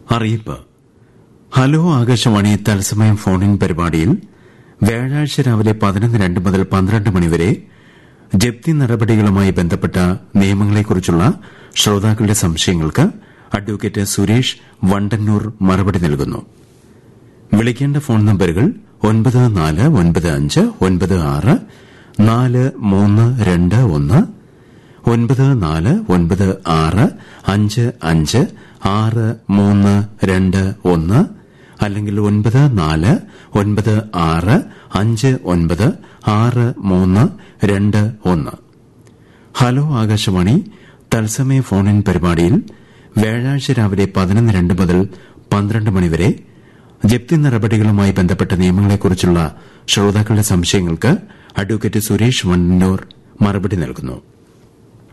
അറിയിപ്പ് ഹലോ ആകാശവാണി തത്സമയം ഫോണിൻ പരിപാടിയിൽ വ്യാഴാഴ്ച രാവിലെ പതിനൊന്ന് രണ്ട് മുതൽ പന്ത്രണ്ട് മണിവരെ ജപ്തി നടപടികളുമായി ബന്ധപ്പെട്ട നിയമങ്ങളെക്കുറിച്ചുള്ള ശ്രോതാക്കളുടെ സംശയങ്ങൾക്ക് അഡ്വക്കേറ്റ് സുരേഷ് വണ്ടന്നൂർ മറുപടി നൽകുന്നു വിളിക്കേണ്ട ഫോൺ നമ്പറുകൾ ഒൻപത് നാല് ഒൻപത് അഞ്ച് ഒൻപത് ആറ് നാല് മൂന്ന് രണ്ട് ഒന്ന് ഒൻപത് നാല് ഒൻപത് ആറ് അഞ്ച് അഞ്ച് ആറ് മൂന്ന് രണ്ട് ഒന്ന് അല്ലെങ്കിൽ ഒൻപത് നാല് ഒൻപത് ആറ് അഞ്ച് ഒൻപത് ആറ് മൂന്ന് രണ്ട് ഒന്ന് ഹലോ ആകാശവാണി തത്സമയ ഫോണിൻ പരിപാടിയിൽ വ്യാഴാഴ്ച രാവിലെ പതിനൊന്ന് രണ്ട് മുതൽ പന്ത്രണ്ട് മണിവരെ ജപ്തി നടപടികളുമായി ബന്ധപ്പെട്ട നിയമങ്ങളെക്കുറിച്ചുള്ള ശ്രോതാക്കളുടെ സംശയങ്ങൾക്ക് അഡ്വക്കേറ്റ് സുരേഷ് വണ്ടന്നൂർ മറുപടി നൽകുന്നു